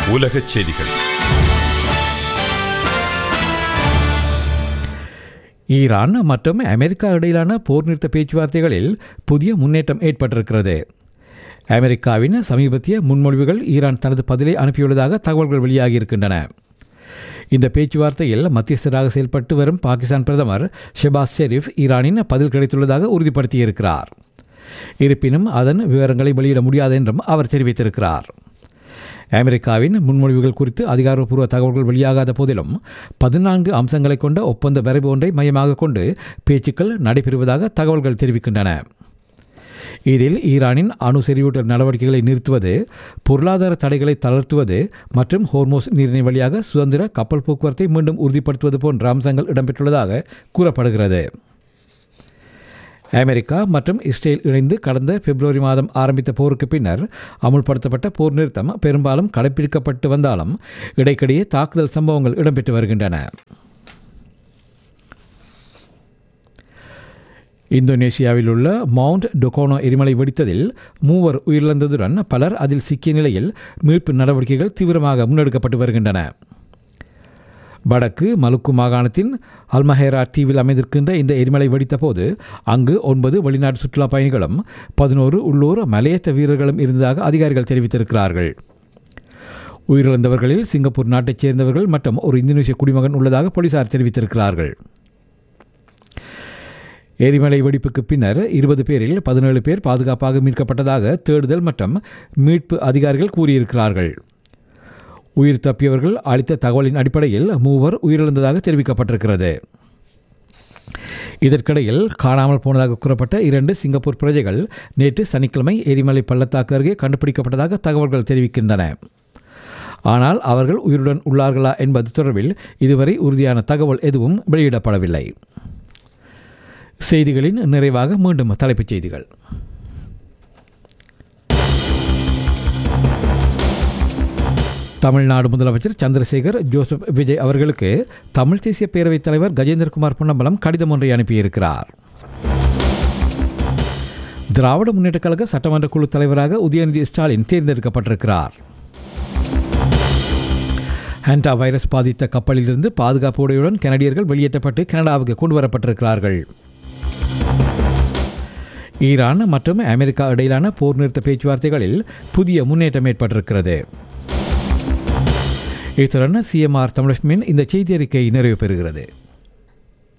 உலகச் செய்திகள் ஈரான் மற்றும் அமெரிக்கா இடையிலான போர் நிறுத்த பேச்சுவார்த்தைகளில் புதிய முன்னேற்றம் ஏற்பட்டிருக்கிறது அமெரிக்காவின் சமீபத்திய முன்மொழிவுகள் ஈரான் தனது பதிலை அனுப்பியுள்ளதாக தகவல்கள் வெளியாகியிருக்கின்றன இந்த பேச்சுவார்த்தையில் மத்தியஸ்தராக செயல்பட்டு வரும் பாகிஸ்தான் பிரதமர் ஷெபாஸ் ஷெரீப் ஈரானின் பதில் கிடைத்துள்ளதாக உறுதிப்படுத்தியிருக்கிறார் இருப்பினும் அதன் விவரங்களை வெளியிட முடியாது என்றும் அவர் தெரிவித்திருக்கிறார் அமெரிக்காவின் முன்மொழிவுகள் குறித்து அதிகாரப்பூர்வ தகவல்கள் வெளியாகாத போதிலும் பதினான்கு அம்சங்களை கொண்ட ஒப்பந்த வரைவு ஒன்றை மையமாக கொண்டு பேச்சுக்கள் நடைபெறுவதாக தகவல்கள் தெரிவிக்கின்றன இதில் ஈரானின் அணு செறிவூட்டல் நடவடிக்கைகளை நிறுத்துவது பொருளாதார தடைகளை தளர்த்துவது மற்றும் ஹோர்மோஸ் நீரிணை வழியாக சுதந்திர கப்பல் போக்குவரத்தை மீண்டும் உறுதிப்படுத்துவது போன்ற அம்சங்கள் இடம்பெற்றுள்ளதாக கூறப்படுகிறது அமெரிக்கா மற்றும் இஸ்ரேல் இணைந்து கடந்த பிப்ரவரி மாதம் ஆரம்பித்த போருக்கு பின்னர் அமுல்படுத்தப்பட்ட போர் நிறுத்தம் பெரும்பாலும் கடைப்பிடிக்கப்பட்டு வந்தாலும் இடைக்கிடையே தாக்குதல் சம்பவங்கள் இடம்பெற்று வருகின்றன இந்தோனேசியாவில் உள்ள மவுண்ட் டொகோனோ எரிமலை வெடித்ததில் மூவர் உயிரிழந்ததுடன் பலர் அதில் சிக்கிய நிலையில் மீட்பு நடவடிக்கைகள் தீவிரமாக முன்னெடுக்கப்பட்டு வருகின்றன வடக்கு மலுக்கு மாகாணத்தின் அல்மஹேரா தீவில் அமைந்திருக்கின்ற இந்த எரிமலை வெடித்தபோது அங்கு ஒன்பது வெளிநாட்டு சுற்றுலா பயணிகளும் பதினோரு உள்ளூர் மலையேற்ற வீரர்களும் இருந்ததாக அதிகாரிகள் தெரிவித்திருக்கிறார்கள் உயிரிழந்தவர்களில் சிங்கப்பூர் நாட்டைச் சேர்ந்தவர்கள் மற்றும் ஒரு இந்தோனேசிய குடிமகன் உள்ளதாக போலீசார் தெரிவித்திருக்கிறார்கள் எரிமலை வெடிப்புக்கு பின்னர் இருபது பேரில் பதினேழு பேர் பாதுகாப்பாக மீட்கப்பட்டதாக தேடுதல் மற்றும் மீட்பு அதிகாரிகள் கூறியிருக்கிறார்கள் உயிர் தப்பியவர்கள் அளித்த தகவலின் அடிப்படையில் மூவர் உயிரிழந்ததாக தெரிவிக்கப்பட்டிருக்கிறது இதற்கிடையில் காணாமல் போனதாக கூறப்பட்ட இரண்டு சிங்கப்பூர் பிரஜைகள் நேற்று சனிக்கிழமை எரிமலை பள்ளத்தாக்கு அருகே கண்டுபிடிக்கப்பட்டதாக தகவல்கள் தெரிவிக்கின்றன ஆனால் அவர்கள் உயிருடன் உள்ளார்களா என்பது தொடர்பில் இதுவரை உறுதியான தகவல் எதுவும் வெளியிடப்படவில்லை செய்திகளின் நிறைவாக மீண்டும் தலைப்புச் செய்திகள் தமிழ்நாடு முதலமைச்சர் சந்திரசேகர் ஜோசப் விஜய் அவர்களுக்கு தமிழ் தேசிய பேரவைத் தலைவர் கஜேந்திரகுமார் பொன்னம்பலம் கடிதம் ஒன்றை அனுப்பியிருக்கிறார் திராவிட முன்னேற்றக் கழக சட்டமன்ற குழு தலைவராக உதயநிதி ஸ்டாலின் தேர்ந்தெடுக்கப்பட்டிருக்கிறார் ஹேண்டா வைரஸ் பாதித்த கப்பலிலிருந்து பாதுகாப்பு உடையுடன் கனடியர்கள் வெளியேற்றப்பட்டு கனடாவுக்கு கொண்டு வரப்பட்டிருக்கிறார்கள் ஈரான் மற்றும் அமெரிக்கா இடையிலான போர் நிறுத்த பேச்சுவார்த்தைகளில் புதிய முன்னேற்றம் ஏற்பட்டிருக்கிறது இத்துடன் சிஎம்ஆர் தமிழ் இந்த செய்தி அறிக்கை நிறைவு பெறுகிறது